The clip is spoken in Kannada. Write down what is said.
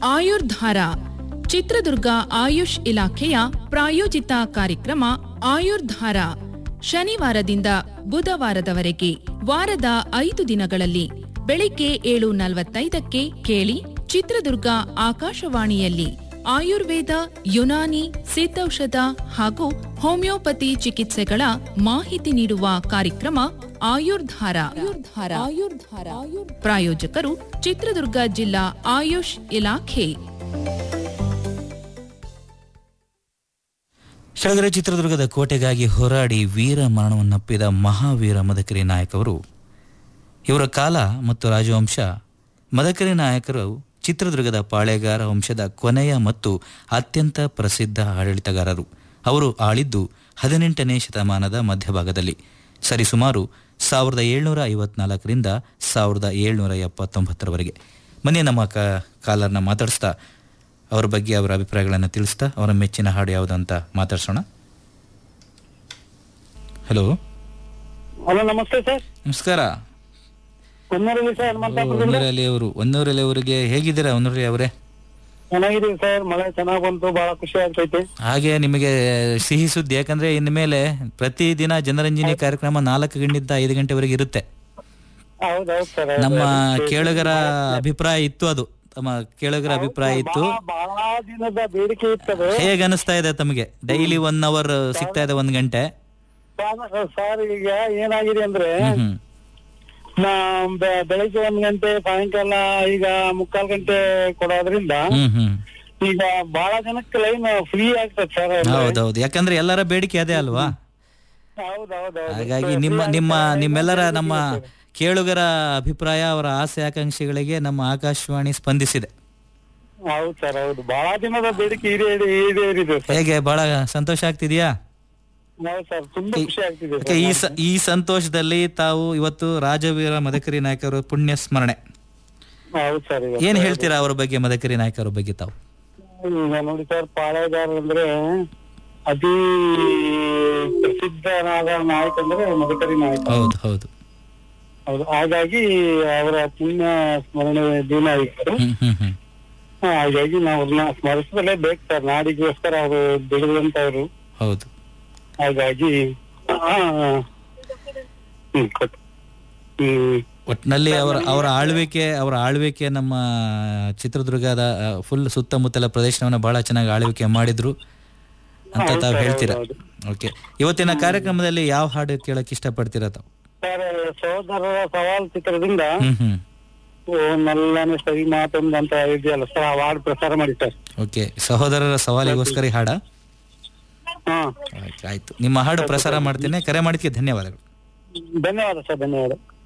ಆಯುರ್ಧಾರ ಚಿತ್ರದುರ್ಗ ಆಯುಷ್ ಇಲಾಖೆಯ ಪ್ರಾಯೋಜಿತ ಕಾರ್ಯಕ್ರಮ ಆಯುರ್ಧಾರ ಶನಿವಾರದಿಂದ ಬುಧವಾರದವರೆಗೆ ವಾರದ ಐದು ದಿನಗಳಲ್ಲಿ ಬೆಳಿಗ್ಗೆ ಏಳು ನಲವತ್ತೈದಕ್ಕೆ ಕೇಳಿ ಚಿತ್ರದುರ್ಗ ಆಕಾಶವಾಣಿಯಲ್ಲಿ ಆಯುರ್ವೇದ ಯುನಾನಿ ಸಿದ್ಧೌಷಧ ಹಾಗೂ ಹೋಮಿಯೋಪತಿ ಚಿಕಿತ್ಸೆಗಳ ಮಾಹಿತಿ ನೀಡುವ ಕಾರ್ಯಕ್ರಮ ಆಯುರ್ಧಾರ ಆಯುರ್ಧಾರ ಆಯುರ್ಧಾರ ಪ್ರಾಯೋಜಕರು ಚಿತ್ರದುರ್ಗ ಜಿಲ್ಲಾ ಆಯುಷ್ ಇಲಾಖೆ ಶಗರ ಚಿತ್ರದುರ್ಗದ ಕೋಟೆಗಾಗಿ ಹೋರಾಡಿ ವೀರ ಮರಣವನ್ನಪ್ಪಿದ ಮಹಾವೀರ ಮದಕರಿ ನಾಯಕವರು ಇವರ ಕಾಲ ಮತ್ತು ರಾಜವಂಶ ಮದಕರಿ ನಾಯಕರು ಚಿತ್ರದುರ್ಗದ ಪಾಳೆಗಾರ ವಂಶದ ಕೊನೆಯ ಮತ್ತು ಅತ್ಯಂತ ಪ್ರಸಿದ್ಧ ಆಡಳಿತಗಾರರು ಅವರು ಆಳಿದ್ದು ಹದಿನೆಂಟನೇ ಶತಮಾನದ ಮಧ್ಯಭಾಗದಲ್ಲಿ ಸರಿಸುಮಾರು ಸಾವಿರದ ಏಳ್ನೂರ ಐವತ್ನಾಲ್ಕರಿಂದ ಸಾವಿರದ ಏಳ್ನೂರ ಎಪ್ಪತ್ತೊಂಬತ್ತರವರೆಗೆ ಮೊನ್ನೆ ನಮ್ಮ ಕ ಕಾಲರ್ನ ಮಾತಾಡಿಸ್ತಾ ಅವರ ಬಗ್ಗೆ ಅವರ ಅಭಿಪ್ರಾಯಗಳನ್ನು ತಿಳಿಸ್ತಾ ಅವರ ಮೆಚ್ಚಿನ ಹಾಡು ಯಾವುದು ಅಂತ ಮಾತಾಡ್ಸೋಣ ಹಲೋ ಹಲೋ ನಮಸ್ತೆ ಸರ್ ನಮಸ್ಕಾರ ಹೊನ್ನೂರಲ್ಲಿ ಸರ್ ಹನುಮಂತಪುರದಿಂದ ಒಂದೂರಲ್ಲಿ ಅವರು ಒಂದೂರಲ್ಲಿ ಅವರಿಗೆ ಹೇಗಿದ್ದೀರಾ ಒಂದೂರಲ್ಲಿ ಅವರೇ ಚೆನ್ನಾಗಿದೀವಿ ಸರ್ ಮಳೆ ಚೆನ್ನಾಗ್ ಬಂತು ಬಹಳ ಖುಷಿ ಆಗ್ತೈತೆ ಹಾಗೆ ನಿಮಗೆ ಸಿಹಿ ಸುದ್ದಿ ಯಾಕಂದ್ರೆ ಇನ್ಮೇಲೆ ಪ್ರತಿದಿನ ಜನರಂಜನಿ ಕಾರ್ಯಕ್ರಮ ನಾಲ್ಕು ಗಂಟೆಯಿಂದ ಐದು ಗಂಟೆವರೆಗೆ ಇರುತ್ತೆ ಹೌದೌದು ಸರ್ ನಮ್ಮ ಕೇಳುಗರ ಅಭಿಪ್ರಾಯ ಇತ್ತು ಅದು ತಮ್ಮ ಕೇಳುಗರ ಅಭಿಪ್ರಾಯ ಇತ್ತು ಬಹಳ ದಿನದ ಬೇಡಿಕೆ ಇರ್ತದೆ ಹೇಗೆ ಅನಿಸ್ತಾ ಇದೆ ತಮಗೆ ಡೈಲಿ ಒನ್ ಅವರ್ ಸಿಗ್ತಾ ಇದೆ ಒಂದ್ ಗಂಟೆ ಸರ್ ಈಗ ಏನಾಗಿದೆ ಅಂದ್ರೆ ಹ್ಮ್ ನಾ ಬೆ- ಬೆಳಿಗ್ಗೆ ಒಂದ್ ಗಂಟೆ ಸಾಯಂಕಾಲ ಈಗ ಮುಕ್ಕಾಲ್ ಗಂಟೆ ಕೊಡೋದ್ರಿಂದ ಹ್ಮ್ ಹ್ಮ್ ಈಗ ಬಹಳ ಜನಕ್ಕೆ ಲೈನ್ ಫ್ರೀ ಆಗ್ತದೆ ಸರ್ ಹೌದೌದು ಯಾಕಂದ್ರೆ ಎಲ್ಲರ ಬೇಡಿಕೆ ಅದೇ ಅಲ್ವಾ ಹೌದೌದು ಹಾಗಾಗಿ ನಿಮ್ಮ ನಿಮ್ಮ ನಿಮ್ಮೆಲ್ಲರ ನಮ್ಮ ಕೇಳುಗರ ಅಭಿಪ್ರಾಯ ಅವರ ಆಸೆ ಆಕಾಂಕ್ಷೆಗಳಿಗೆ ನಮ್ಮ ಆಕಾಶವಾಣಿ ಸ್ಪಂದಿಸಿದೆ ಹೌದು ಸರ್ ಹೌದು ಬಹಳ ದಿನದ ಬೇಡಿಕೆ ಈಡೇರಿ ಈಡೇರಿದೆ ಸರ್ ಹೇಗೆ ಬಹಳ ಸಂತೋಷ ಆಗ್ತಿದ್ಯಾ ಹೌದು ಸರ್ ತುಂಬಾ ಖುಷಿ ಆಗ್ತಿದೆ ಓಕೆ, ಈ ಸ- ಈ ಸಂತೋಷದಲ್ಲಿ ತಾವು ಇವತ್ತು ರಾಜವೀರ ಮದಕರಿ ನಾಯಕರು ಪುಣ್ಯ ಸ್ಮರಣೆ ಹೌದು ಸರ್ ಈಗ ಏನ್ ಹೇಳ್ತೀರಾ ಅವರ ಬಗ್ಗೆ ಮದಕರಿ ನಾಯಕರ ಬಗ್ಗೆ ತಾವು ಈಗ ನೋಡಿ ಸರ್ ಪಾಳೆಗಾರ ಅಂದ್ರೆ ಅತಿ ಪ್ರಸಿದ್ಧನಾದ ನಾಯಕ ಅಂದ್ರೆ ಮದಕರಿ ನಾಯಕ ಹೌದು ಹೌದು ಹೌದು ಹಾಗಾಗಿ ಅವರ ಪುಣ್ಯ ಸ್ಮರಣೆ ದಿನ ಇತ್ತು ಹ್ಮ್ ಹ್ಮ್ ಹ್ಮ್ ಹಾ, ಹಾಗಾಗಿ ನಾವು ಅವ್ರನ್ನ ಸ್ಮರಿಸಲೇ ಬೇಕು ಸರ್ ನಾಡಿಗೋಸ್ಕರ ಅವರು ದುಡಿದಂತವ್ರು ಹೌದು ಹಾಗಾಗಿ ಆ, ಹ್ಮ್, ಕೊಟ್ಟು. ಹ್ಮ್ ಒಟ್ಟಿನಲ್ಲಿ ಅವರ ಅವರ ಆಳ್ವಿಕೆ ಅವರ ಆಳ್ವಿಕೆ ನಮ್ಮ ಚಿತ್ರದುರ್ಗದ ಫುಲ್ ಸುತ್ತಮುತ್ತಲ ಪ್ರದೇಶವನ್ನ ಬಹಳ ಚೆನ್ನಾಗಿ ಆಳ್ವಿಕೆ ಮಾಡಿದ್ರು ಅಂತ ತಾವು ಹೇಳ್ತೀರಾ ಓಕೆ ಇವತ್ತಿನ ಕಾರ್ಯಕ್ರಮದಲ್ಲಿ ಯಾವ ಹಾಡು ಕೇಳಕ್ ಇಷ್ಟಪಡ್ತೀರಾ ತಾವು ಸರ್ ಸಹೋದರರ ಸವಾಲ್ ಚಿತ್ರದಿಂದ ಹ್ಮ್ ಹ್ಮ್ ಓ ನಲ್ಲನೆ ಸರಿ ಮಾತೊಂದು ಅಂತ ಇದೆಯಲ್ಲ ಸರ್ ಆ ಹಾಡು ಪ್ರಸಾರ ಮಾಡಿ ಸರ್ ಓಕೆ ಸಹೋದರರ ಸವಾಲಿಗೋಸ್ಕರ ಈ ಹಾಡ ಹಾ ಆಯ್ತು, ಆಯ್ತು ನಿಮ್ಮ ಹಾಡು ಪ್ರಸಾರ ಮಾಡ್ತೇನೆ ಕರೆ ಮಾಡಿದ್ದಕ್ಕೆ ಧನ್ಯವಾದಗಳು ಧನ್ಯವಾದ ಸರ್ ಧನ್ಯವಾದ